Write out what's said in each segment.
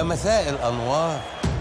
يا مساء الانوار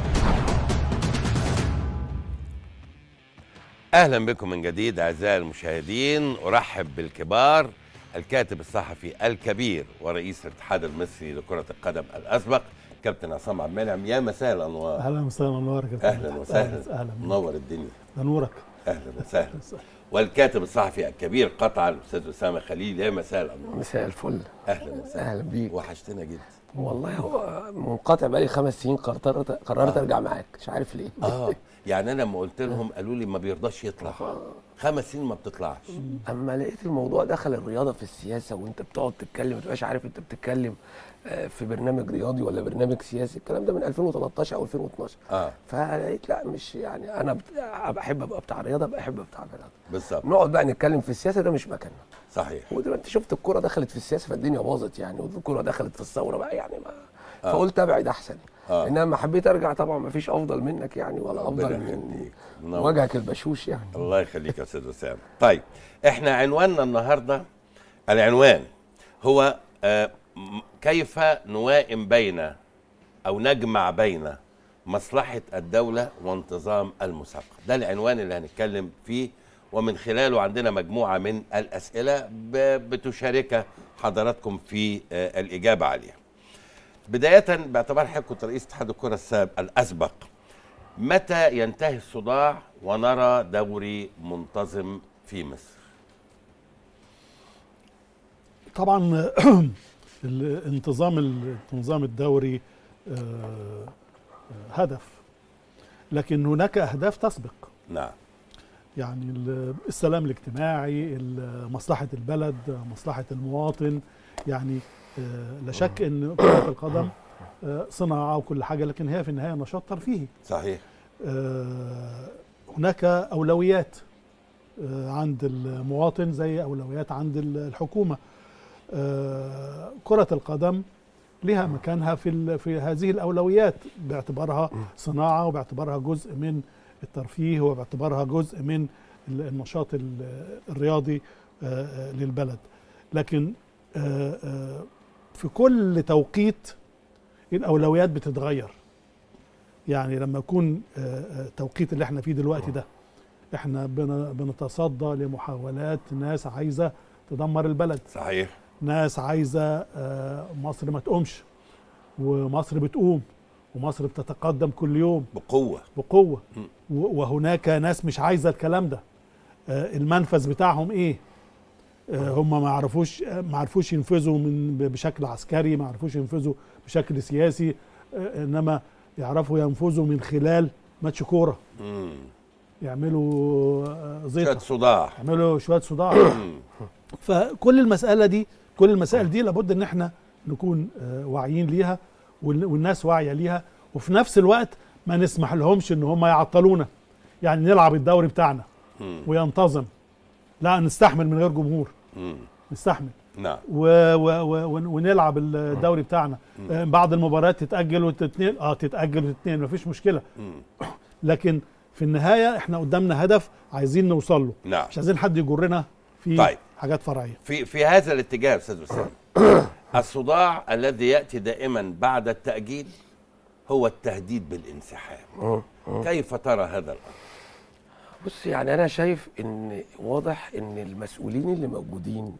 اهلا بكم من جديد اعزائي المشاهدين ارحب بالكبار الكاتب الصحفي الكبير ورئيس الاتحاد المصري لكره القدم الاسبق كابتن عصام عبد المنعم يا مساء الانوار اهلا وسهلا منورك يا فندم. اهلا وسهلا اهلا بيك. منور الدنيا ده نورك اهلا وسهلا والكاتب الصحفي الكبير قطعا الاستاذ اسامه خليل يا مساء الانوار مساء الفل اهلا وسهلا اهلا بيك وحشتنا جدا والله هو منقطع بقالي خمس سنين قررت قررت ارجع معاك مش عارف ليه اه يعني انا لما قلت لهم قالوا لي ما بيرضاش يطلع خمس سنين ما بتطلعش اما لقيت الموضوع دخل الرياضه في السياسه وانت بتقعد تتكلم ما تبقاش عارف انت بتتكلم آه، في برنامج رياضي ولا برنامج سياسي الكلام ده من 2013 او 2012 اه فلقيت لا مش يعني انا بت- بحب ابقى بتاع رياضه بحب بتاع رياضه بالظبط نقعد بقى نتكلم في السياسه ده مش مكاننا صحيح ودلوقتي انت شفت الكوره دخلت في السياسه فالدنيا باظت يعني والكوره دخلت في الثوره بقى يعني ما آه. فقلت ابعد احسن آه. انما لما حبيت ارجع طبعا ما فيش افضل منك يعني ولا ربنا افضل من يخليك. منور. وجهك البشوش يعني الله يخليك يا استاذ اسامه طيب احنا عنواننا النهارده العنوان هو آه، م- كيف نوائم بين او نجمع بين مصلحه الدوله وانتظام المسابقه ده العنوان اللي هنتكلم فيه ومن خلاله عندنا مجموعه من الاسئله ب- بتشارك حضراتكم في آه، الاجابه عليها بدايه باعتبار حضرتك كنت رئيس اتحاد الكره السابق الاسبق متى ينتهي الصداع ونرى دوري منتظم في مصر طبعا الانتظام الانتظام الدوري آه، آه، هدف لكن هناك اهداف تسبق نعم يعني ال- السلام الاجتماعي ال- مصلحه البلد مصلحه المواطن يعني آه، لا شك ان كره القدم آه، صناعه وكل حاجه لكن هي في النهايه نشاط ترفيهي صحيح آه، هناك اولويات آه، عند المواطن زي اولويات عند ال- الحكومه آه، كره القدم لها مكانها في ال- في هذه الاولويات باعتبارها صناعه وباعتبارها جزء من الترفيه وباعتبارها جزء من ال- النشاط ال- الرياضي آه، آه، للبلد لكن آه، آه، في كل توقيت الاولويات بتتغير يعني لما يكون آه، آه، التوقيت اللي احنا فيه دلوقتي ده احنا بن- بنتصدى لمحاولات ناس عايزه تدمر البلد صحيح ناس عايزه آه، مصر ما تقومش ومصر بتقوم ومصر بتتقدم كل يوم بقوه بقوه م. و- وهناك ناس مش عايزه الكلام ده آه، المنفذ بتاعهم ايه آه، هم ما عرفوش آه، ما عرفوش ينفذوا من ب- بشكل عسكري ما عرفوش ينفذوا بشكل سياسي آه، انما يعرفوا ينفذوا من خلال ماتش كوره مم. يعملوا آه، شويه زيطه صداع يعملوا شويه صداع مم. فكل المساله دي كل المسائل دي لابد ان احنا نكون آه، واعيين ليها وال- والناس واعيه ليها وفي نفس الوقت ما نسمح لهمش ان هم يعطلونا يعني نلعب الدوري بتاعنا مم. وينتظم لا نستحمل من غير جمهور مم. نستحمل نعم و و و ون- ونلعب الدوري بتاعنا آه، بعض المباريات تتاجل وتتنقل اه تتاجل وتتنقل مفيش مشكله مم. لكن في النهايه احنا قدامنا هدف عايزين نوصل له نعم مش عايزين حد يجرنا في طيب. حاجات فرعيه في في هذا الاتجاه استاذ اسامه الصداع الذي ياتي دائما بعد التاجيل هو التهديد بالانسحاب كيف ترى هذا الامر بص يعني انا شايف ان واضح ان المسؤولين اللي موجودين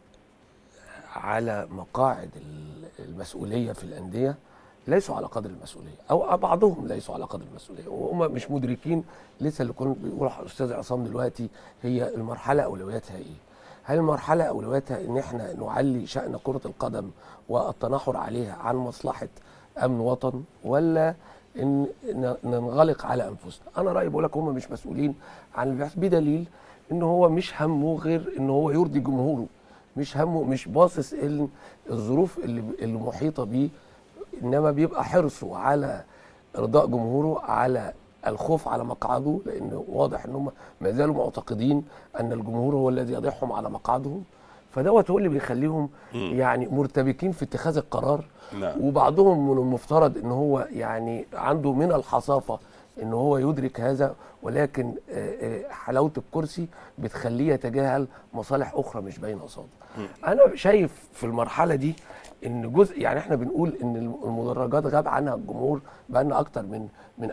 على مقاعد ال- المسؤوليه في الانديه ليسوا على قدر المسؤوليه او بعضهم ليسوا على قدر المسؤوليه وهم مش مدركين لسه اللي كنت بيقول الاستاذ عصام دلوقتي هي المرحله اولوياتها ايه هل المرحله اولوياتها ان احنا نعلي شان كره القدم والتنحر عليها عن مصلحه امن وطن ولا ان ن- ننغلق على انفسنا انا رايي بقول لك هم مش مسؤولين عن اللي بيحصل بدليل ان هو مش همه غير ان هو يرضي جمهوره مش همه مش باصص ال- الظروف اللي اللي محيطه بيه انما بيبقى حرصه على ارضاء جمهوره على الخوف على مقعده لان واضح ان هم ما زالوا معتقدين ان الجمهور هو الذي يضعهم على مقعدهم فدوت هو اللي بيخليهم يعني مرتبكين في اتخاذ القرار نعم. وبعضهم من المفترض ان هو يعني عنده من الحصافه ان هو يدرك هذا ولكن آه، آه، حلاوه الكرسي بتخليه يتجاهل مصالح اخرى مش باينه قصاده. انا شايف في المرحله دي ان جزء يعني احنا بنقول ان المدرجات غاب عنها الجمهور بقالنا اكتر من من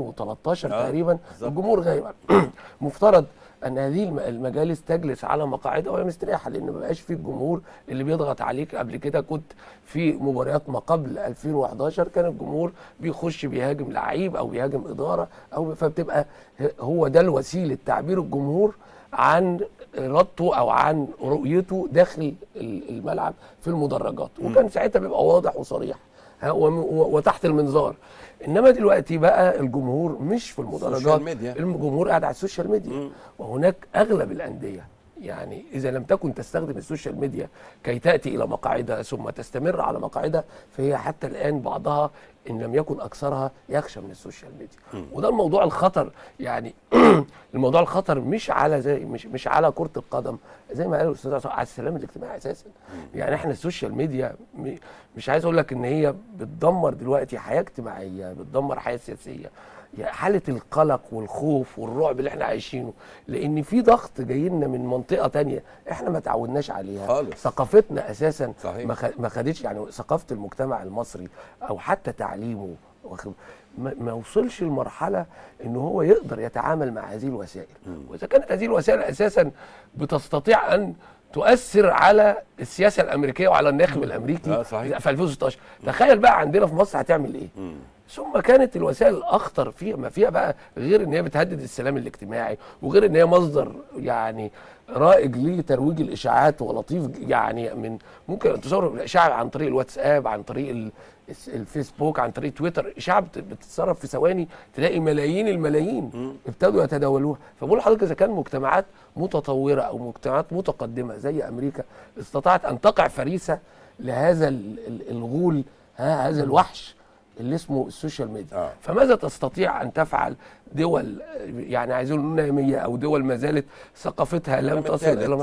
2013 آه، تقريبا بالظبط. الجمهور غايب مفترض ان هذه الم- المجالس تجلس على مقاعدها وهي مستريحه لان ما بقاش فيه الجمهور اللي بيضغط عليك قبل كده كنت في مباريات ما قبل 2011 كان الجمهور بيخش بيهاجم لعيب او بيهاجم اداره او فبتبقى ه- هو ده الوسيله تعبير الجمهور عن ارادته او عن رؤيته داخل ال- الملعب في المدرجات وكان ساعتها بيبقى واضح وصريح ها، وم- و- وتحت المنظار انما دلوقتي بقى الجمهور مش في المدرجات السوشيال ميديا. الجمهور قاعد على السوشيال ميديا وهناك اغلب الانديه يعني اذا لم تكن تستخدم السوشيال ميديا كي تاتي الى مقاعدها ثم تستمر على مقاعدها فهي حتى الان بعضها ان لم يكن اكثرها يخشى من السوشيال ميديا وده الموضوع الخطر يعني الموضوع الخطر مش على زي مش مش على كره القدم زي ما قال الاستاذ عصام، على السلام الاجتماعي اساسا يعني احنا السوشيال ميديا م- مش عايز اقول لك ان هي بتدمر دلوقتي حياه اجتماعيه بتدمر حياه سياسيه يعني حاله القلق والخوف والرعب اللي احنا عايشينه لان في ضغط جاي لنا من منطقه تانية احنا ما تعودناش عليها خالص. ثقافتنا اساسا صحيح. ما خ- ما خدتش يعني ثقافه المجتمع المصري او حتى تعليمه واخد- ما ما وصلش لمرحله ان هو يقدر يتعامل مع هذه الوسائل واذا كانت هذه الوسائل اساسا بتستطيع ان تؤثر على السياسه الامريكيه وعلى الناخب الامريكي آه، صحيح. في 2016 تخيل بقى عندنا في مصر هتعمل ايه ثم كانت الوسائل الاخطر فيها ما فيها بقى غير ان هي بتهدد السلام الاجتماعي وغير ان هي مصدر يعني رائج لترويج الاشاعات ولطيف ج- يعني من ممكن انتشار الاشاعه عن طريق الواتساب عن طريق ال- الس- الفيسبوك عن طريق تويتر اشاعه بت- بتتصرف في ثواني تلاقي ملايين الملايين ابتدوا يتداولوها فبقول لحضرتك اذا كان مجتمعات متطوره او مجتمعات متقدمه زي امريكا استطاعت ان تقع فريسه لهذا ال- ال- الغول ها هذا الوحش اللي اسمه السوشيال ميديا آه. فماذا تستطيع ان تفعل دول يعني عايزين نقول ناميه او دول ما زالت ثقافتها لم العالم تصل الثالث. الى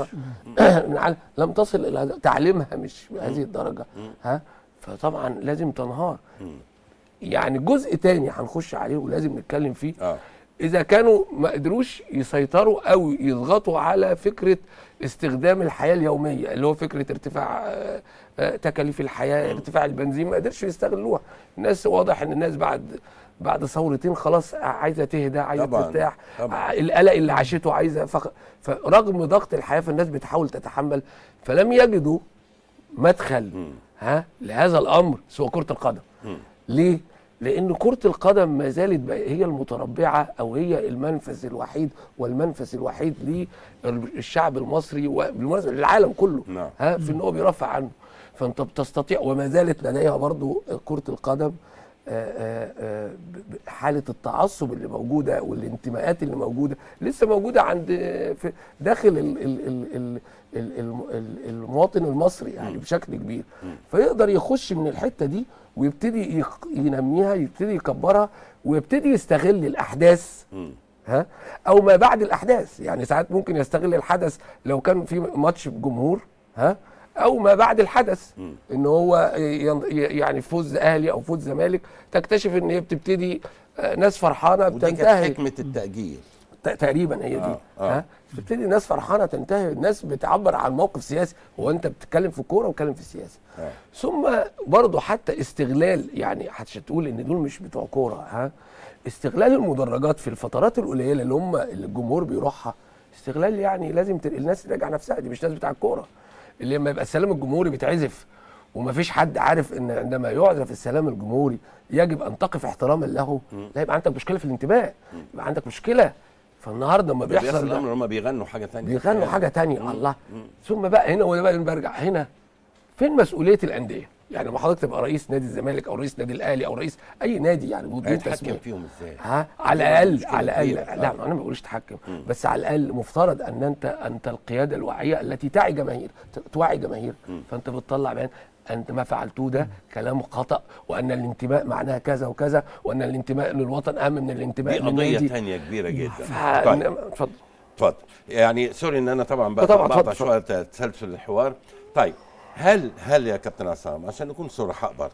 من عال- لم تصل الى تعليمها مش بهذه الدرجه ها فطبعا لازم تنهار يعني جزء تاني هنخش عليه ولازم نتكلم فيه اه اذا كانوا ما قدروش يسيطروا او يضغطوا على فكره استخدام الحياه اليوميه اللي هو فكره ارتفاع آه، آه، تكاليف الحياه ارتفاع البنزين ما قدرش يستغلوها الناس واضح ان الناس بعد بعد ثورتين خلاص عايزه تهدى عايزه طبعاً، ترتاح طبعاً. ع- القلق اللي عاشته عايزه فخ... فرغم ضغط الحياه فالناس بتحاول تتحمل فلم يجدوا مدخل ها لهذا الامر سوى كره القدم ليه لان كره القدم ما زالت بقى هي المتربعه او هي المنفذ الوحيد والمنفذ الوحيد للشعب المصري وبالمناسبه للعالم كله نعم. ها في ان هو بيرفع عنه فانت بتستطيع وما زالت لديها برضو كره القدم آه، آه، آه، ب- ب- حاله التعصب اللي موجوده والانتماءات اللي موجوده لسه موجوده عند في داخل ال ال ال ال ال الم- ال- المواطن المصري يعني بشكل كبير فيقدر يخش من الحته دي ويبتدي يق- ينميها يبتدي يكبرها ويبتدي يستغل الاحداث ها او ما بعد الاحداث يعني ساعات ممكن يستغل الحدث لو كان في ماتش بجمهور ها او ما بعد الحدث ان هو ين- يعني فوز اهلي او فوز زمالك تكتشف ان هي بتبتدي آه، ناس فرحانه ودي كانت بتنتهي حكمه التاجيل ت- تقريبا هي دي آه، آه. ها تبتدي الناس فرحانه تنتهي الناس بتعبر عن موقف سياسي هو انت بتتكلم في الكوره وبتتكلم في السياسه آه. ثم برضه حتى استغلال يعني عشان تقول ان دول مش بتوع كوره ها استغلال المدرجات في الفترات القليله اللي هم اللي الجمهور بيروحها استغلال يعني لازم ت- الناس تراجع نفسها دي مش ناس بتاع الكوره اللي لما يبقى السلام الجمهوري بيتعزف ومفيش حد عارف ان عندما يعزف السلام الجمهوري يجب ان تقف احتراما له لا يبقى عندك مشكله في الانتماء يبقى عندك مشكله فالنهارده لما بيحصل بيحصل ده الامر هم بيغنوا حاجه ثانيه بيغنوا حاجه تانية الله ثم بقى هنا وانا بقى برجع هنا فين مسؤوليه الانديه يعني لما حضرتك تبقى رئيس نادي الزمالك او رئيس نادي الاهلي او رئيس اي نادي يعني بدون هيتحكم تسميه فيهم ازاي ها على دي الاقل مشكلة على الاقل كبيرة. لا آه. انا ما بقولش تحكم بس على الاقل مفترض ان انت انت القياده الواعيه التي تعي جماهير ت- توعي جماهير فانت بتطلع بيان انت ما فعلتوه ده كلام خطا وان الانتماء معناها كذا وكذا وان الانتماء للوطن اهم من الانتماء دي قضيه للنادي ثانيه كبيره جدا ف- طيب اتفضل اتفضل يعني سوري ان انا طبعا بقى طبعاً، بقطع اتفضل، شويه تسلسل الحوار طيب هل هل يا كابتن عصام عشان نكون صرحاء برضه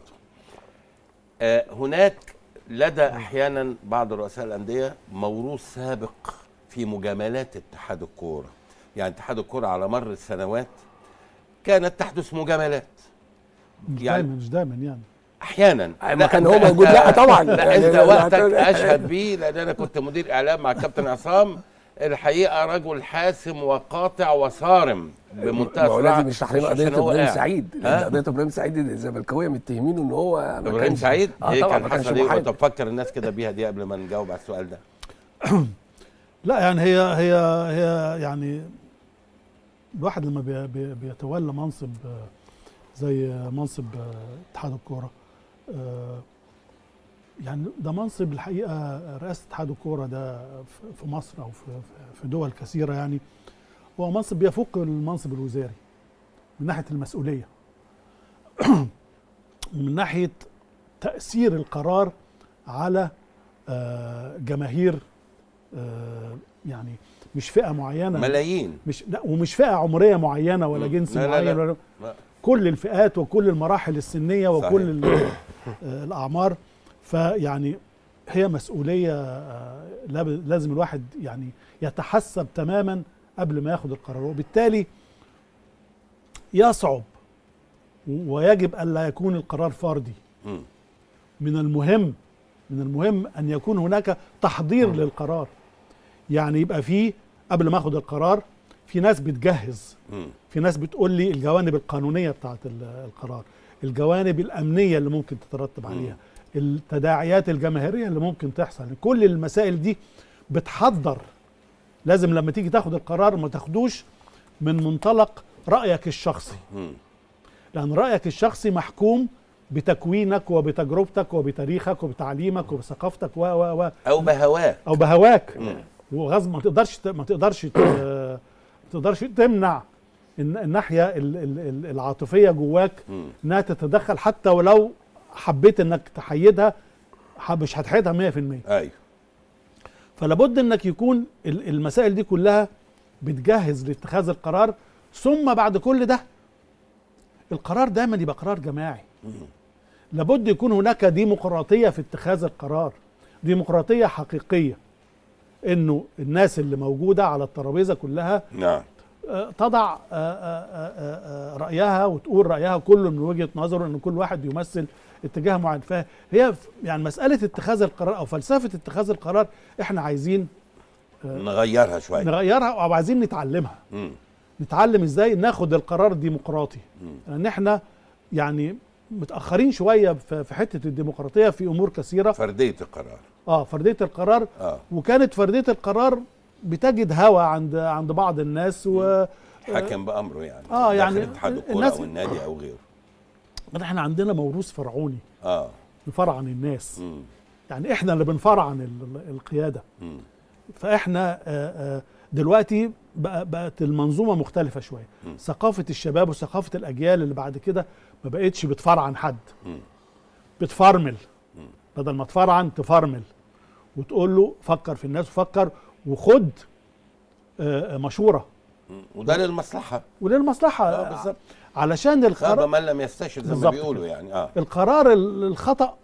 آه هناك لدى احيانا بعض رؤساء الانديه موروث سابق في مجاملات اتحاد الكوره يعني اتحاد الكوره على مر السنوات كانت تحدث مجاملات مش يعني- دايما مش دايما يعني احيانا ما كان هو موجود لا طبعا لا انت يعني- وقتك يعني- اشهد بيه لان انا كنت مدير اعلام مع الكابتن عصام الحقيقه رجل حاسم وقاطع وصارم بمنتهى ما هو السرعه لازم يشرح لنا مش قضيه عشان هو ابراهيم قاعد. سعيد ها؟ لان قضيه ابراهيم سعيد الزملكاويه متهمينه ان هو ما ابراهيم كانش- سعيد اه ايه طبعا كان ما كانش حصل ايه محامي. طب فكر الناس كده بيها دي قبل ما نجاوب على السؤال ده لا يعني هي هي هي يعني الواحد لما بي بي بيتولى منصب آه، زي منصب آه، اتحاد الكوره آه، يعني ده منصب الحقيقه رئاسه اتحاد الكوره ده في- في مصر او في في دول كثيره يعني هو منصب يفوق المنصب الوزاري من ناحيه المسؤوليه ومن ناحيه تاثير القرار على آه، جماهير آه، يعني مش فئه معينه ملايين مش لا ومش فئه عمريه معينه ولا مم. جنس لا، لا، معين لا. ولا لا. كل الفئات وكل المراحل السنيه صحيح. وكل ال- آه، الاعمار فيعني هي مسؤوليه آه، لاب- لازم الواحد يعني يتحسب تماما قبل ما ياخد القرار وبالتالي يصعب ويجب الا يكون القرار فردي مم. من المهم من المهم ان يكون هناك تحضير للقرار يعني يبقى فيه قبل ما اخد القرار في ناس بتجهز مم. في ناس بتقول لي الجوانب القانونيه بتاعه ال- القرار الجوانب الامنيه اللي ممكن تترتب عليها التداعيات الجماهيريه اللي ممكن تحصل كل المسائل دي بتحضر لازم لما تيجي تاخد القرار ما تاخدوش من منطلق رايك الشخصي مم. لان رايك الشخصي محكوم بتكوينك وبتجربتك وبتاريخك وبتعليمك وبثقافتك و و و او بهواه او بهواك مم. وغصب ما تقدرش ت- ما تقدرش ت- ما تقدرش تمنع الن- الناحيه ال- ال- ال- العاطفيه جواك مم. انها تتدخل حتى ولو حبيت انك تحيدها ح- مش هتحيدها 100% ايوه فلابد انك يكون ال- المسائل دي كلها بتجهز لاتخاذ القرار ثم بعد كل ده القرار دايما يبقى قرار جماعي لابد يكون هناك ديمقراطيه في اتخاذ القرار ديمقراطيه حقيقيه انه الناس اللي موجوده على الترابيزه كلها نعم آه، تضع آه، آه، آه، آه، رايها وتقول رايها كله من وجهه نظره ان كل واحد يمثل اتجاه معين فهي ف- يعني مساله اتخاذ القرار او فلسفه اتخاذ القرار احنا عايزين نغيرها شويه نغيرها او عايزين نتعلمها مم. نتعلم ازاي ناخد القرار الديمقراطي لان احنا يعني متاخرين شويه في في حته الديمقراطيه في امور كثيره فرديه القرار اه فرديه القرار اه وكانت فرديه القرار بتجد هوى عند عند بعض الناس و حكم بامره يعني آه، يعني داخل اتحاد الكوره الناس- او النادي او غيره احنا عندنا موروث فرعوني اه نفرعن الناس مم. يعني احنا اللي بنفرعن ال- ال- القياده مم. فاحنا آه، آه، دلوقتي بقى بقت المنظومه مختلفه شويه مم. ثقافه الشباب وثقافه الاجيال اللي بعد كده ما بقتش بتفرعن حد مم. بتفرمل بدل ما تفرعن تفرمل وتقول له فكر في الناس وفكر وخد آه، آه، مشوره مم. وده للمصلحه وللمصلحه اه بالظبط علشان خاب القرار من لم يستشر زي ما بالظبط بيقولوا كده. يعني اه القرار ال- الخطا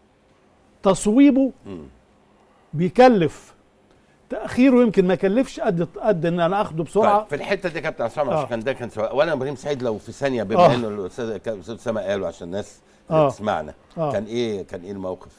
تصويبه مم. بيكلف تاخيره يمكن ما يكلفش قد قد ان انا اخده بسرعه طيب في الحته دي كابتن عصام آه. عشان كان ده كان سؤال وانا ابراهيم سعيد لو في ثانيه بما آه. انه الاستاذ كان الاستاذ اسامه قاله عشان الناس اللي آه. بتسمعنا آه. كان ايه كان ايه الموقف؟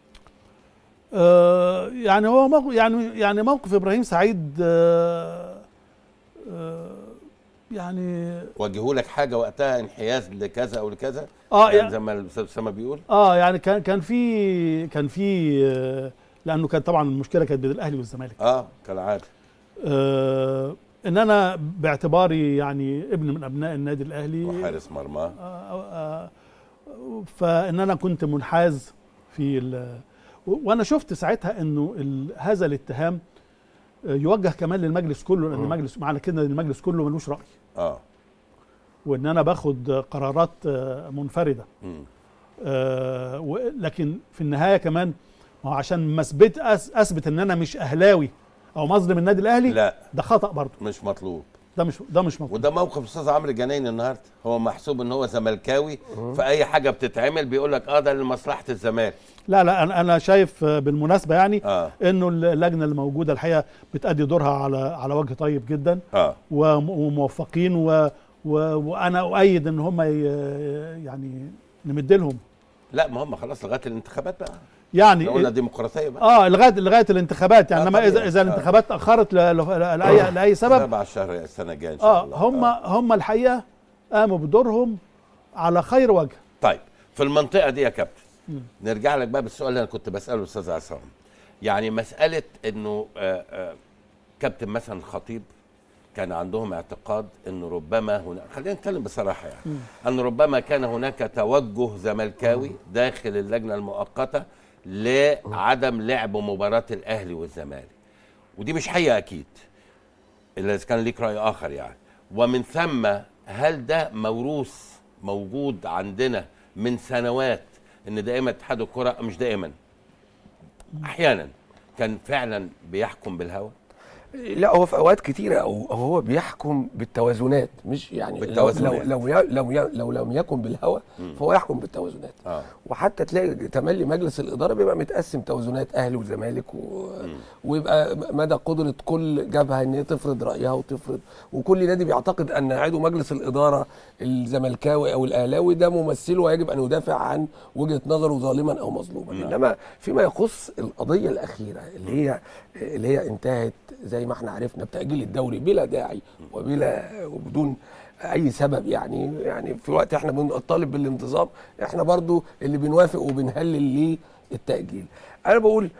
آه يعني هو موقف يعني يعني موقف ابراهيم سعيد آه آه يعني وجهوا لك حاجه وقتها انحياز لكذا او لكذا اه يعني يعني زي ما الاستاذ اسامه بيقول اه يعني كان كان في كان في آه لانه كان طبعا المشكله كانت بين الاهلي والزمالك اه كالعاده آه ان انا باعتباري يعني ابن من ابناء النادي الاهلي وحارس مرمى آه، آه، فان انا كنت منحاز في ال- و- وانا شفت ساعتها انه ال- هذا الاتهام آه، يوجه كمان للمجلس كله لان المجلس معنى كده ان المجلس كله ملوش راي اه وان انا باخد قرارات آه، منفرده مم. آه، و- لكن في النهايه كمان ما هو عشان ما اثبت أس- اثبت ان انا مش اهلاوي او مظلم النادي الاهلي لا ده خطا برضه مش مطلوب ده مش ده مش مطلوب وده موقف الاستاذ عمرو جناين النهارده هو محسوب ان هو زملكاوي فاي حاجه بتتعمل بيقول لك اه ده لمصلحه الزمالك لا لا انا انا شايف آه، بالمناسبه يعني اه انه اللجنه اللي موجوده الحقيقه بتأدي دورها على على وجه طيب جدا اه وم- وموفقين و و... وانا اؤيد ان هم ي... يعني نمد لهم لا ما هم خلاص لغايه الانتخابات بقى يعني لو قلنا ديمقراطيه بقى اه لغايه لغايه الانتخابات يعني آه انما اذا طبيعي. اذا آه. الانتخابات تاخرت ل... ل... لاي لاي سبب سبع شهر السنه الجايه ان شاء اه الله هم هم الحقيقه قاموا بدورهم على خير وجه طيب في المنطقه دي يا كابتن نرجع لك بقى بالسؤال اللي انا كنت بساله الاستاذ عصام يعني مساله انه آه آه كابتن مثلا الخطيب كان عندهم اعتقاد انه ربما هنا خلينا نتكلم بصراحه يعني ان ربما كان هناك توجه زملكاوي داخل اللجنه المؤقته لعدم لعب مباراه الاهلي والزمالك ودي مش حقيقه اكيد الا اذا كان ليك راي اخر يعني ومن ثم هل ده موروث موجود عندنا من سنوات ان دائما اتحاد الكره مش دائما احيانا كان فعلا بيحكم بالهوى لا هو في اوقات كتيره او أو هو بيحكم بالتوازنات مش يعني بالتوازنات. لو لو لو, لو, لو, لو لم يكن بالهوى فهو يحكم بالتوازنات اه وحتى تلاقي تملي مجلس الاداره بيبقى متقسم توازنات اهلي وزمالك و... ويبقى مدى قدره كل جبهه ان هي تفرض رايها وتفرض وكل نادي بيعتقد ان عضو مجلس الاداره الزملكاوي او الاهلاوي ده ممثله ويجب ان يدافع عن وجهه نظره ظالما او مظلوما انما فيما يخص القضيه الاخيره اللي هي اللي هي انتهت زي ما احنا عرفنا بتاجيل الدوري بلا داعي وبلا وبدون اي سبب يعني يعني في وقت احنا بنطالب بالانتظام احنا برضو اللي بنوافق وبنهلل للتاجيل انا بقول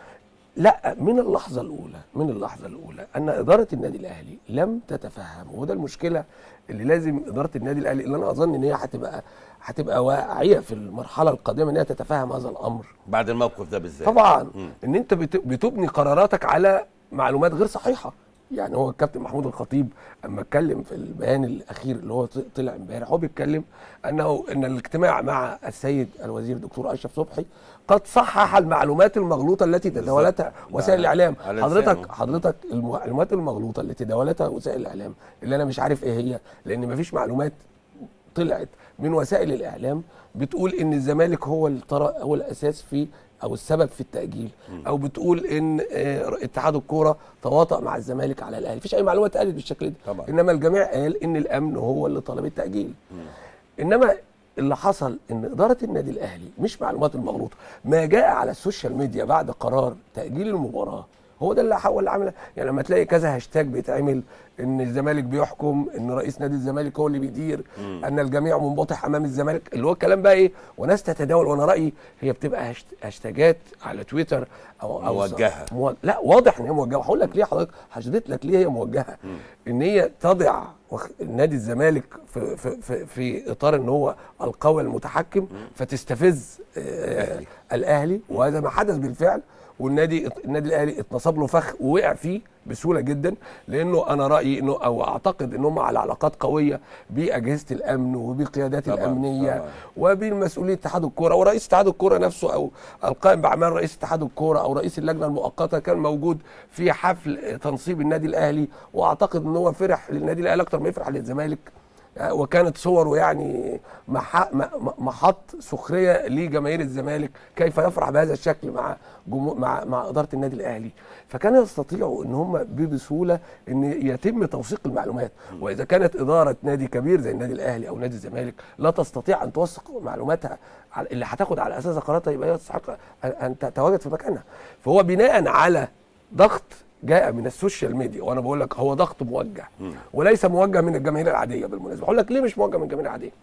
لا من اللحظه الاولى من اللحظه الاولى ان اداره النادي الاهلي لم تتفهم وده المشكله اللي لازم اداره النادي الاهلي اللي انا اظن ان هي هتبقى هتبقى واعيه في المرحله القادمه ان هي تتفهم هذا الامر بعد الموقف ده بالذات طبعا مم. ان انت بت- بتبني قراراتك على معلومات غير صحيحه يعني هو الكابتن محمود الخطيب اما اتكلم في البيان الاخير اللي هو ط- طلع امبارح هو بيتكلم انه ان الاجتماع مع السيد الوزير الدكتور اشرف صبحي قد صحح المعلومات المغلوطه التي تداولتها وسائل الاعلام على حضرتك لسانه. حضرتك المعلومات المغلوطه التي تداولتها وسائل الاعلام اللي انا مش عارف ايه هي لان مفيش معلومات طلعت من وسائل الاعلام بتقول ان الزمالك هو الطرف هو الاساس في او السبب في التاجيل او بتقول ان آه، اتحاد الكوره تواطأ مع الزمالك على الاهلي مفيش اي معلومه اتقالت بالشكل ده طبعا. انما الجميع قال ان الامن هو اللي طلب التاجيل انما اللي حصل ان اداره النادي الاهلي مش معلومات المغلوطه ما جاء على السوشيال ميديا بعد قرار تاجيل المباراه هو ده اللي حول اللي عمله يعني لما تلاقي كذا هاشتاج بيتعمل ان الزمالك بيحكم ان رئيس نادي الزمالك هو اللي بيدير ان الجميع منبطح امام الزمالك اللي هو الكلام بقى ايه وناس تتداول وانا رايي هي بتبقى هاشت- هاشتاجات على تويتر او او موجهة. مو... لا واضح ان هي موجهه هقول لك ليه حضرتك هشدت لك ليه هي موجهه ان هي تضع وخ... نادي الزمالك في في في, في اطار ان هو القوي المتحكم فتستفز آه الأهلي. الاهلي وهذا ما حدث بالفعل والنادي النادي الاهلي اتنصب له فخ ووقع فيه بسهوله جدا لانه انا رايي انه او اعتقد ان هم على علاقات قويه باجهزه الامن وبالقيادات طبعاً، الامنيه طبعاً. وبالمسؤولين اتحاد الكوره ورئيس اتحاد الكوره نفسه او القائم باعمال رئيس اتحاد الكوره او رئيس اللجنه المؤقته كان موجود في حفل تنصيب النادي الاهلي واعتقد ان هو فرح للنادي الاهلي اكتر ما يفرح للزمالك وكانت صوره يعني مح- م- م- محط سخريه لجماهير الزمالك كيف يفرح بهذا الشكل مع جمهور مع مع اداره النادي الاهلي فكانوا يستطيعوا ان هم ب- بسهوله ان يتم توثيق المعلومات واذا كانت اداره نادي كبير زي النادي الاهلي او نادي الزمالك لا تستطيع ان توثق معلوماتها على- اللي هتاخد على اساسها قراراتها يبقى هي تستحق أن- ان تتواجد في مكانها فهو بناء على ضغط جاء من السوشيال ميديا وانا بقول لك هو ضغط موجه وليس موجه من الجماهير العاديه بالمناسبه هقول لك ليه مش موجه من الجماهير العاديه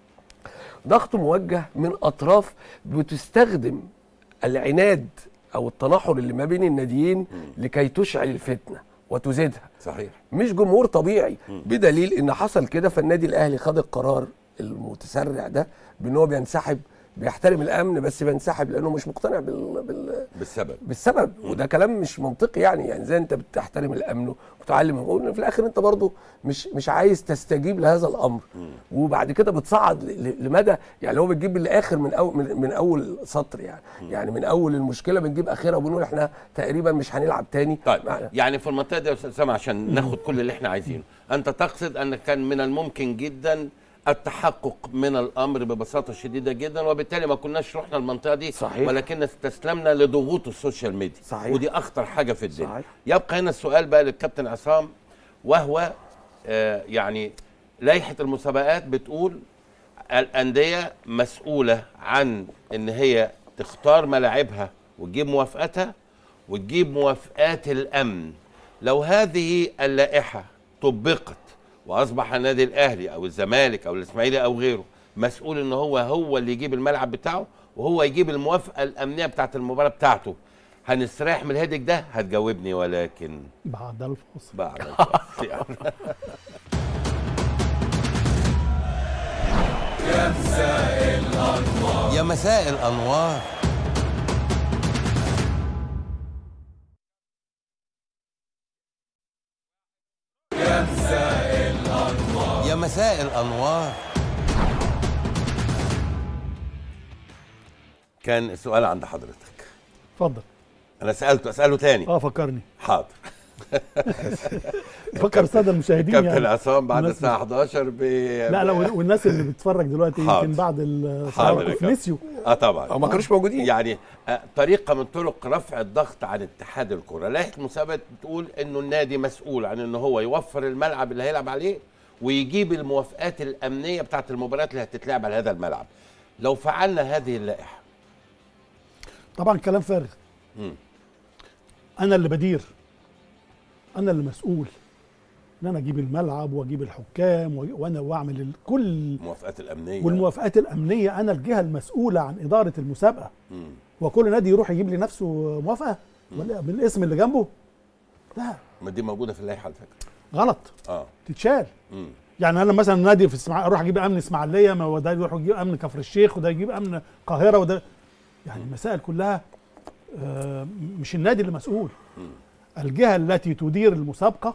ضغط موجه من اطراف بتستخدم العناد او التناحر اللي ما بين الناديين لكي تشعل الفتنه وتزيدها صحيح مش جمهور طبيعي بدليل ان حصل كده فالنادي الاهلي خد القرار المتسرع ده بان هو بينسحب بيحترم الامن بس بينسحب لانه مش مقتنع بال... بال... بالسبب بالسبب وده كلام مش منطقي يعني يعني زي انت بتحترم الامن وتعلم الامور في الاخر انت برضو مش مش عايز تستجيب لهذا الامر وبعد كده بتصعد ل- ل- لمدى يعني هو بتجيب الاخر من اول من, من اول سطر يعني يعني من اول المشكله بنجيب اخرها وبنقول احنا تقريبا مش هنلعب تاني طيب مع- يعني في المنطقه دي يا استاذ سامع عشان ناخد كل اللي احنا عايزينه انت تقصد ان كان من الممكن جدا التحقق من الامر ببساطه شديده جدا وبالتالي ما كناش رحنا المنطقه دي صحيح. ولكن استسلمنا لضغوط السوشيال ميديا صحيح. ودي اخطر حاجه في الدنيا صحيح. يبقى هنا السؤال بقى للكابتن عصام وهو آه يعني لائحه المسابقات بتقول الانديه مسؤوله عن ان هي تختار ملاعبها وتجيب موافقتها وتجيب موافقات الامن لو هذه اللائحه طبقت واصبح النادي الاهلي او الزمالك او الاسماعيلي او غيره مسؤول ان هو هو اللي يجيب الملعب بتاعه وهو يجيب الموافقه الامنيه بتاعت المباراه بتاعته هنستريح من الهدك ده هتجاوبني ولكن بعد الفاصل بعد الفاصل يعني. يا مساء الأنوار يا مساء الأنوار كان السؤال عند حضرتك اتفضل انا سالته اساله تاني اه فكرني حاضر فكر الساده المشاهدين كابتن يعني عصام بعد الناس الساعه 11 ب لا لا والناس اللي بتتفرج دلوقتي حاضر. يمكن بعد حاضر يا الصلاه كابتن. نسيوا اه طبعا او ما كانوش موجودين يعني آه، طريقه من طرق رفع الضغط عن اتحاد الكره لائحه المسابقه بتقول انه النادي مسؤول عن ان هو يوفر الملعب اللي هيلعب عليه ويجيب الموافقات الامنيه بتاعه المباريات اللي هتتلعب على هذا الملعب لو فعلنا هذه اللائحه طبعا كلام فارغ مم. انا اللي بدير انا اللي مسؤول ان انا اجيب الملعب واجيب الحكام وأج- وانا واعمل ال- كل الموافقات الامنيه والموافقات الامنيه انا الجهه المسؤوله عن اداره المسابقه مم. وكل نادي يروح يجيب لي نفسه موافقه ولا بالاسم اللي جنبه لا ما دي موجوده في اللائحه على فكره غلط اه تتشال مم. يعني انا مثلا نادي في اسماعيليه اروح اجيب امن اسماعيليه ما هو ده يروح يجيب امن كفر الشيخ وده يجيب امن القاهره وده يعني المسائل كلها آه، مش النادي اللي مسؤول الجهه التي تدير المسابقه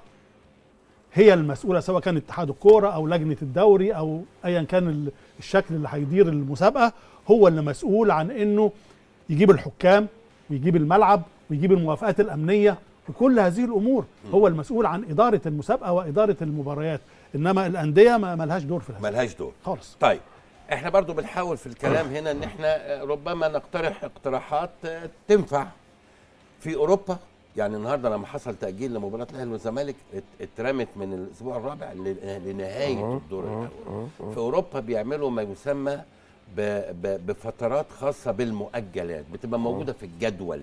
هي المسؤوله سواء كان اتحاد الكوره او لجنه الدوري او ايا كان ال- الشكل اللي هيدير المسابقه هو اللي مسؤول عن انه يجيب الحكام ويجيب الملعب ويجيب الموافقات الامنيه وكل هذه الامور هو المسؤول عن اداره المسابقه واداره المباريات انما الانديه ما ما لهاش دور في هذا ملهاش دور خالص طيب احنا برضو بنحاول في الكلام هنا ان احنا ربما نقترح اقتراحات آه، تنفع في اوروبا يعني النهارده لما حصل تاجيل لمباراه الاهلي والزمالك ات- اترمت من الاسبوع الرابع ل- لنهايه الدور الاول في اوروبا بيعملوا ما يسمى ب- ب- بفترات خاصه بالمؤجلات بتبقى موجوده في الجدول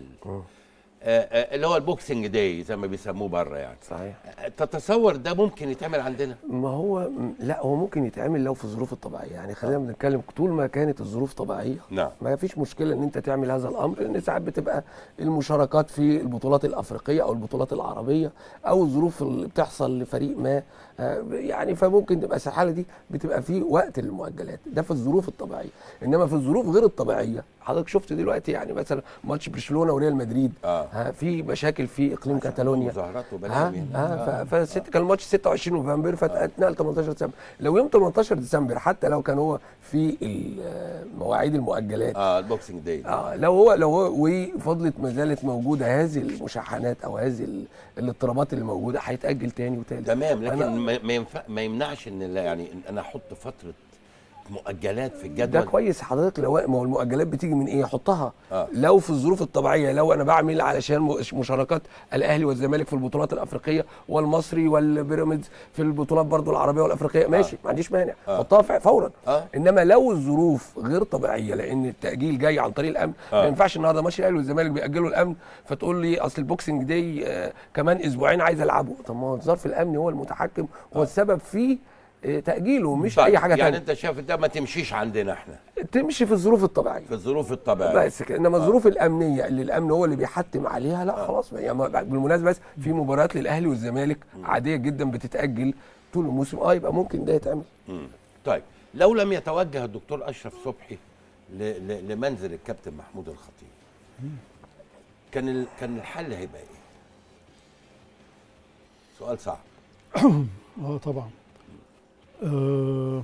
آه، آه، اللي هو البوكسنج داي زي ما بيسموه بره يعني صحيح آه، تتصور ده ممكن يتعمل عندنا ما هو م- لا هو ممكن يتعمل لو في الظروف الطبيعيه يعني خلينا بنتكلم طول ما كانت الظروف طبيعيه نعم ما فيش مشكله ان انت تعمل هذا الامر لان ساعات بتبقى المشاركات في البطولات الافريقيه او البطولات العربيه او الظروف اللي بتحصل لفريق ما آه، يعني فممكن تبقى في الحاله دي بتبقى في وقت للمؤجلات ده في الظروف الطبيعيه انما في الظروف غير الطبيعيه حضرتك شفت دلوقتي يعني مثلا ماتش برشلونه وريال مدريد اه ها في مشاكل في اقليم كاتالونيا مظاهرات ها وبلاوي ها ف- فست كان الماتش 26 نوفمبر فاتنقل 18 ديسمبر لو يوم 18 ديسمبر حتى لو كان هو في ال- مواعيد المؤجلات اه البوكسنج داي اه لو هو لو هو وفضلت ما زالت موجوده هذه المشاحنات او هذه ال- الاضطرابات اللي موجوده هيتاجل تاني وتالت تمام لكن أنا- ما ما ينفع ما يمنعش ان لا يعني إن انا احط فتره مؤجلات في ده الجدول كويس حضرتك لو ما هو المؤجلات بتيجي من ايه حطها آه. لو في الظروف الطبيعيه لو انا بعمل علشان مش- مشاركات الاهلي والزمالك في البطولات الافريقيه والمصري والبيراميدز في البطولات برضو العربيه والافريقيه ماشي ما عنديش مانع آه. حطها ف- فورا آه. انما لو الظروف غير طبيعيه لان التاجيل جاي عن طريق الامن آه. ما ينفعش النهارده ماتش الاهلي والزمالك بياجلوا الامن فتقول لي اصل البوكسنج داي آه، كمان اسبوعين عايز العبه طب ما هو الظرف الامني هو المتحكم هو السبب في آه، تاجيله مش طيب، اي حاجه يعني تانية انت شايف ده ما تمشيش عندنا احنا تمشي في الظروف الطبيعيه في الظروف الطبيعيه بس كده انما الظروف الامنيه اللي الامن هو اللي بيحتم عليها لا خلاص يعني ما- بالمناسبه بس في مباريات للاهلي والزمالك عاديه جدا بتتاجل طول الموسم اه يبقى ممكن ده يتعمل مم. طيب لو لم يتوجه الدكتور اشرف صبحي ل... ل... لمنزل الكابتن محمود الخطيب كان ال... كان الحل هيبقى ايه؟ سؤال صعب اه طبعا آه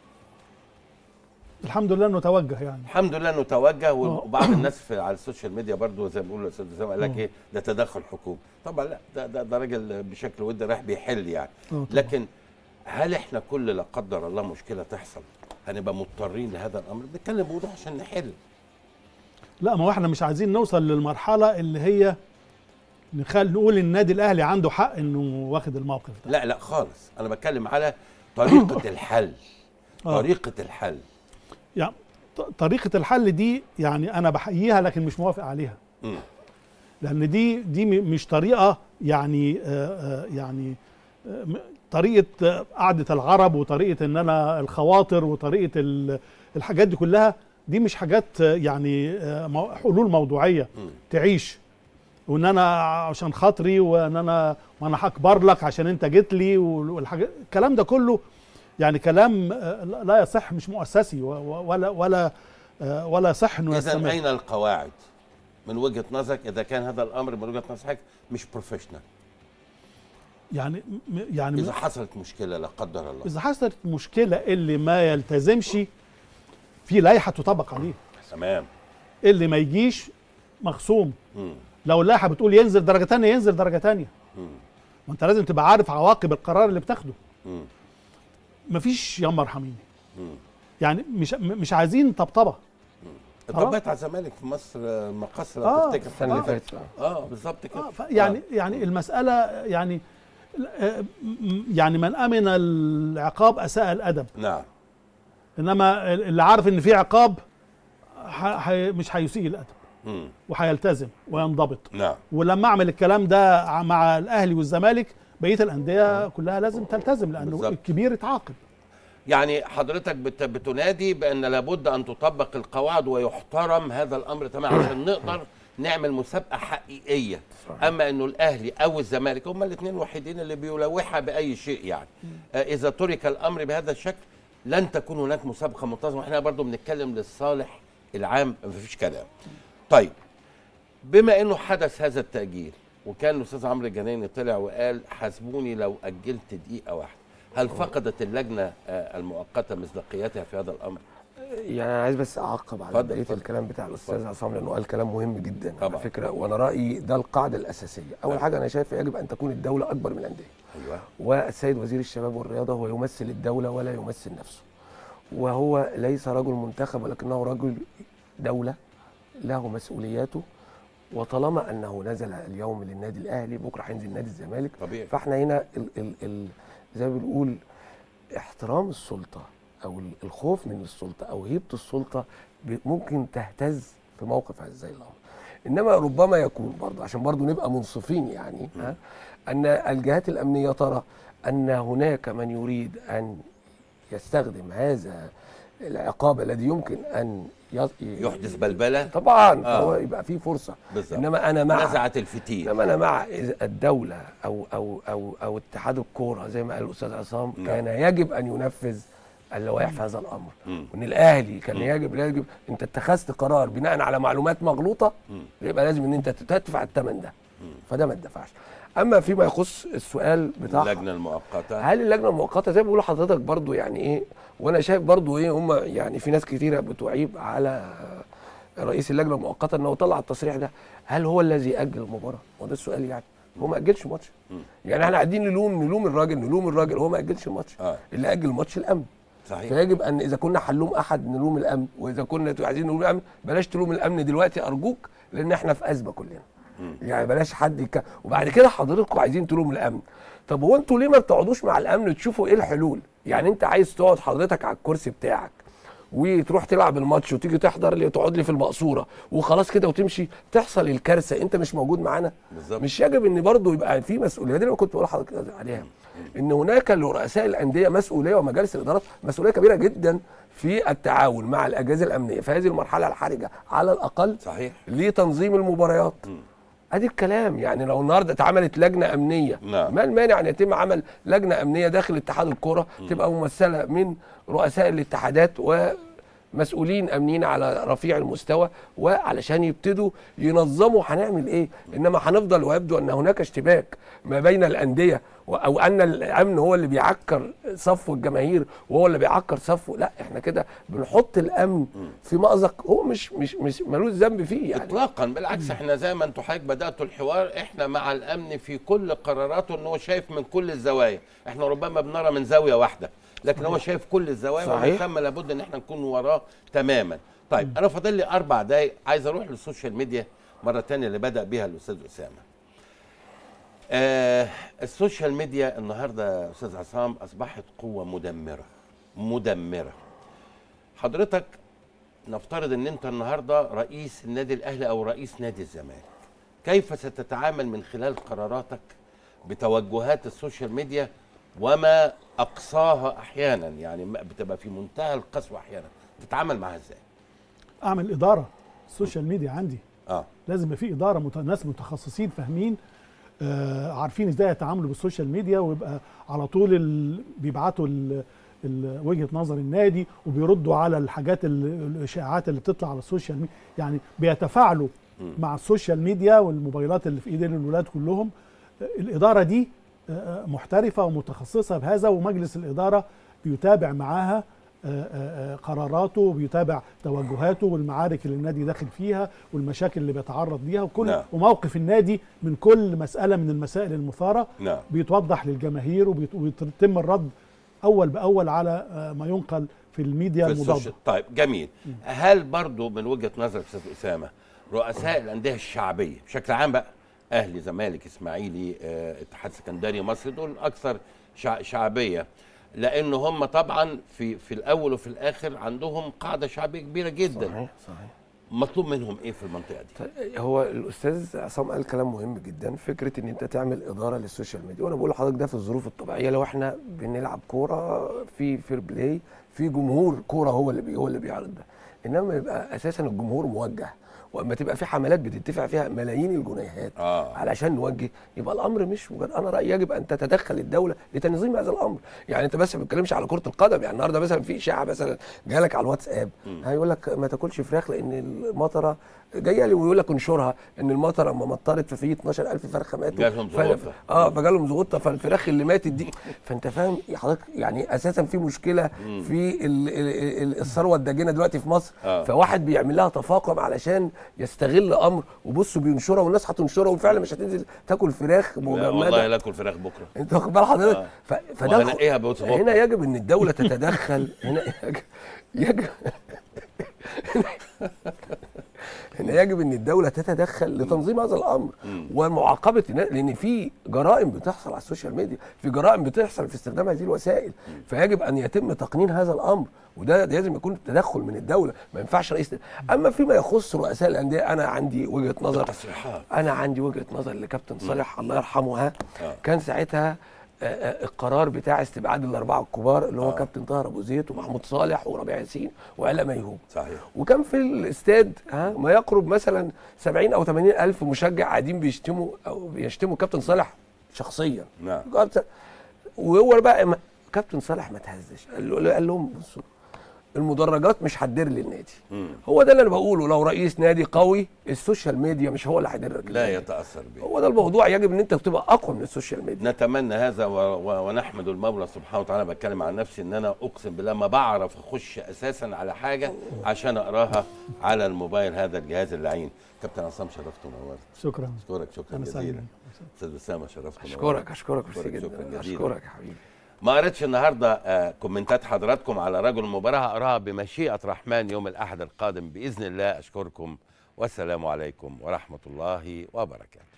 الحمد لله انه توجه يعني الحمد لله انه توجه آه. وبعض الناس في على السوشيال ميديا برضو زي ما بيقولوا الاستاذ اسامه قال لك آه. ايه ده تدخل حكومي طبعا لا ده ده, ده راجل بشكل ودي رايح بيحل يعني آه طبعاً. لكن هل احنا كل لا قدر الله مشكله تحصل هنبقى مضطرين لهذا الامر بنتكلم بوضوح عشان نحل لا ما هو احنا مش عايزين نوصل للمرحله اللي هي نخل نقول النادي الاهلي عنده حق انه واخد الموقف ده لا لا خالص انا بتكلم على طريقه الحل آه. طريقه الحل يعني ط- طريقه الحل دي يعني انا بحييها لكن مش موافق عليها مم. لان دي دي م- مش طريقه يعني آه، آه، يعني آه، م- طريقه آه، قعده العرب وطريقه ان انا الخواطر وطريقه ال- الحاجات دي كلها دي مش حاجات آه، يعني آه، مو- حلول موضوعيه مم. تعيش وان انا عشان خاطري وان انا وانا هكبر لك عشان انت جيت لي والحاجات الكلام ده كله يعني كلام آه، لا يصح مش مؤسسي و- و- ولا ولا آه، ولا يصح انه اذا يستمر اين القواعد من وجهه نظرك اذا كان هذا الامر من وجهه نظرك مش بروفيشنال يعني م- يعني اذا حصلت مشكله لا قدر الله اذا حصلت مشكله اللي ما يلتزمش في لائحه تطبق عليه تمام اللي ما يجيش مخصوم مم. لو اللائحه بتقول ينزل درجه تانية ينزل درجه تانية مم. وانت لازم تبقى عارف عواقب القرار اللي بتاخده مم. مفيش يا مرحمين مم. يعني مش م- مش عايزين طبطبه طبقت على الزمالك في مصر آه، مقصر آه. تفتكر السنه اللي آه. فاتت آه. اه بالظبط كده آه ف- يعني يعني المساله يعني آه، م- يعني من امن العقاب اساء الادب نعم انما اللي عارف ان في عقاب ح- ح- مش هيسيء الادب مم. وهيلتزم وينضبط نعم ولما اعمل الكلام ده ع- مع الاهلي والزمالك بقيه الانديه كلها لازم تلتزم لانه بالظبط. الكبير اتعاقب يعني حضرتك بت- بتنادي بان لابد ان تطبق القواعد ويحترم هذا الامر تماما عشان نقدر نعمل مسابقه حقيقيه صحيح. اما انه الاهلي او الزمالك هما الاثنين الوحيدين اللي بيلوحها باي شيء يعني آه، اذا ترك الامر بهذا الشكل لن تكون هناك مسابقه منتظمه احنا برضو بنتكلم للصالح العام مفيش كلام طيب بما انه حدث هذا التاجيل وكان الاستاذ عمرو الجناني طلع وقال حاسبوني لو اجلت دقيقه واحده هل فقدت اللجنه آه، المؤقته مصداقيتها في هذا الامر يعني انا عايز بس اعقب على اتفضل، بقيه اتفضل. الكلام بتاع الاستاذ اتفضل. عصام لانه قال كلام مهم جدا طبعا. على فكره وانا رايي ده القاعده الاساسيه اول نعم. حاجه انا شايف يجب ان تكون الدوله اكبر من الانديه ايوه والسيد وزير الشباب والرياضه هو يمثل الدوله ولا يمثل نفسه وهو ليس رجل منتخب ولكنه رجل دوله له مسؤولياته وطالما انه نزل اليوم للنادي الاهلي بكره هينزل نادي الزمالك طبيعي فاحنا هنا ال ال ال زي ما بنقول احترام السلطه او ال- الخوف من السلطه او هيبه السلطه ب- ممكن تهتز في موقف هذا زي الامر انما ربما يكون برضه عشان برضه نبقى منصفين يعني ها ان الجهات الامنيه ترى ان هناك من يريد ان يستخدم هذا العقاب الذي يمكن ان ي- يحدث بلبله طبعا آه. فهو يبقى فيه فرصه بالظبط انما انا مع نزعت الفتيل انما انا مع إذا الدوله او او او او اتحاد الكوره زي ما قال الاستاذ عصام نعم. كان يجب ان ينفذ اللوائح في هذا الامر مم. وان الاهلي كان مم. يجب يجب انت اتخذت قرار بناء على معلومات مغلوطه مم. يبقى لازم ان انت تدفع الثمن ده مم. فده ما اتدفعش اما فيما يخص السؤال بتاع اللجنه المؤقته هل اللجنه المؤقته زي ما بقول لحضرتك برضو يعني ايه وانا شايف برضو ايه هم يعني في ناس كتيره بتعيب على رئيس اللجنه المؤقته انه طلع التصريح ده هل هو الذي اجل المباراه؟ هو ده السؤال يعني هو ما اجلش ماتش مم. يعني احنا قاعدين نلوم نلوم الراجل نلوم الراجل هو ما اجلش الماتش اه اللي اجل الماتش الامن صحيح فيجب ان اذا كنا هنلوم احد نلوم الامن واذا كنا عايزين نلوم الامن بلاش تلوم الامن دلوقتي ارجوك لان احنا في ازمه كلنا مم. يعني بلاش حد يك... وبعد كده حضراتكم عايزين تلوم الامن طب هو انتوا ليه ما بتقعدوش مع الامن تشوفوا ايه الحلول يعني انت عايز تقعد حضرتك على الكرسي بتاعك وتروح تلعب الماتش وتيجي تحضر لي تقعد لي في المقصوره وخلاص كده وتمشي تحصل الكارثه انت مش موجود معانا بالظبط مش يجب ان برضه يبقى في مسؤوليه دي اللي كنت بقول لحضرتك عليها ان هناك لرؤساء الانديه مسؤوليه ومجالس الادارات مسؤوليه كبيره جدا في التعاون مع الاجهزه الامنيه في هذه المرحله الحرجه على الاقل صحيح لتنظيم المباريات مم. ادي الكلام يعني لو النهارده اتعملت لجنه امنيه نعم. ما المانع ان يتم عمل لجنه امنيه داخل اتحاد الكره تبقى ممثله من رؤساء الاتحادات ومسؤولين امنيين على رفيع المستوى وعلشان يبتدوا ينظموا هنعمل ايه انما هنفضل ويبدو ان هناك اشتباك ما بين الانديه و- او ان الامن هو اللي بيعكر صفو الجماهير وهو اللي بيعكر صفو لا احنا كده بنحط الامن في مأزق هو مش مش مش ملوش ذنب فيه يعني اطلاقا بالعكس احنا زي ما انتوا حضرتك بداتوا الحوار احنا مع الامن في كل قراراته ان هو شايف من كل الزوايا احنا ربما بنرى من زاويه واحده لكن هو شايف كل الزوايا ومن صحيح. ثم لابد ان احنا نكون وراه تماما طيب انا فاضل لي اربع دقايق عايز اروح للسوشيال ميديا مره تانية اللي بدا بيها الاستاذ اسامه آه السوشيال ميديا النهارده يا استاذ عصام اصبحت قوه مدمره مدمره حضرتك نفترض ان انت النهارده رئيس النادي الاهلي او رئيس نادي الزمالك كيف ستتعامل من خلال قراراتك بتوجهات السوشيال ميديا وما اقصاها احيانا يعني ما- بتبقى في منتهى القسوه احيانا تتعامل معها ازاي اعمل اداره السوشيال ميديا عندي اه لازم يبقى في اداره مت... ناس متخصصين فاهمين آه عارفين ازاي يتعاملوا بالسوشيال ميديا ويبقى على طول ال... بيبعتوا ال... ال... وجهه نظر النادي وبيردوا على الحاجات ال... الاشاعات اللي بتطلع على السوشيال ميديا يعني بيتفاعلوا مع السوشيال ميديا والموبايلات اللي في ايد الولاد كلهم آه، الاداره دي آه، آه، محترفه ومتخصصه بهذا ومجلس الاداره بيتابع معاها آه، آه، آه، قراراته وبيتابع توجهاته والمعارك اللي النادي داخل فيها والمشاكل اللي بيتعرض ليها وكل نعم. وموقف النادي من كل مساله من المسائل المثاره نعم بيتوضح للجماهير وبيت- ويتم الرد اول باول على آه، ما ينقل في الميديا في المضاده السوشيال طيب جميل هل برضو من وجهه نظرك استاذ اسامه رؤساء الانديه الشعبيه بشكل عام بقى اهلي زمالك اسماعيلي آه، اتحاد سكندري مصر دول اكثر شع- شعبيه لان هم طبعا في في الاول وفي الاخر عندهم قاعده شعبيه كبيره جدا صحيح صحيح مطلوب منهم ايه في المنطقه دي طيب هو الاستاذ عصام قال كلام مهم جدا فكره ان انت تعمل اداره للسوشيال ميديا وانا بقول لحضرتك ده في الظروف الطبيعيه لو احنا بنلعب كوره في فير بلاي في جمهور كوره هو اللي بي هو اللي بيعرض ده انما يبقى اساسا الجمهور موجه واما تبقى في حملات بتدفع فيها ملايين الجنيهات آه. علشان نوجه يبقى الامر مش مجرد انا رايي يجب ان تتدخل الدوله لتنظيم هذا الامر يعني انت بس ما بتتكلمش على كره القدم يعني النهارده مثلا في اشاعه مثلا جالك على الواتساب هيقول لك ما تاكلش فراخ لان المطره جايه لي ويقول لك انشرها ان المطره اما مطرت ففي 12000 فرخه ماتوا جالهم ف- زغوطة. اه فجالهم زغوطه فالفراخ اللي ماتت دي فانت فاهم يا حضرتك يعني اساسا في مشكله في ال- ال- ال- الثروه الداجنه دلوقتي في مصر آه. فواحد بيعمل لها تفاقم علشان يستغل امر وبصوا بينشرها والناس هتنشرها وفعلا مش هتنزل تاكل فراخ لا والله مجمده لا اكل فراخ بكره انت واخد بال حضرتك آه. ف... فده وهنقيها بوث هنا يجب ان الدوله تتدخل هنا يجب, يجب هنا يجب ان الدوله تتدخل لتنظيم هذا الامر ومعاقبه الناس لان في جرائم بتحصل على السوشيال ميديا في جرائم بتحصل في استخدام هذه الوسائل فيجب ان يتم تقنين هذا الامر وده ده لازم يكون تدخل من الدوله ما ينفعش رئيس اما فيما يخص رؤساء الانديه انا عندي وجهه نظر تصريحات انا عندي وجهه نظر لكابتن صالح الله يرحمه ها آه. كان ساعتها آه، آه، القرار بتاع استبعاد الاربعه الكبار اللي هو آه. كابتن طاهر ابو زيد ومحمود صالح وربيع ياسين وعلاء ميهوب صحيح وكان في الاستاد ها ما يقرب مثلا 70 او 80 الف مشجع قاعدين بيشتموا او بيشتموا كابتن صالح شخصيا نعم كابتن- وهو بقى ما- كابتن صالح ما تهزش قال, له قال لهم بصوا المدرجات مش هتدير للنادي مم. هو ده اللي انا بقوله لو رئيس نادي قوي السوشيال ميديا مش هو اللي هيدرك لا النادي. يتاثر به هو ده الموضوع يجب ان انت تبقى اقوى من السوشيال ميديا نتمنى هذا و... و... ونحمد المولى سبحانه وتعالى بتكلم عن نفسي ان انا اقسم بالله ما بعرف اخش اساسا على حاجه عشان اقراها على الموبايل هذا الجهاز اللعين كابتن عصام شرفت ونورت شكرا اشكرك شكرا انا جزيلا سعيد استاذ اسامه شرفت ونورت. اشكرك اشكرك ميرسي أشكرك شكراً جدا جزيلاً. اشكرك يا حبيبي ما قريتش النهارده آه كومنتات حضراتكم على رجل المباراه هقراها بمشيئه الرحمن يوم الاحد القادم باذن الله اشكركم والسلام عليكم ورحمه الله وبركاته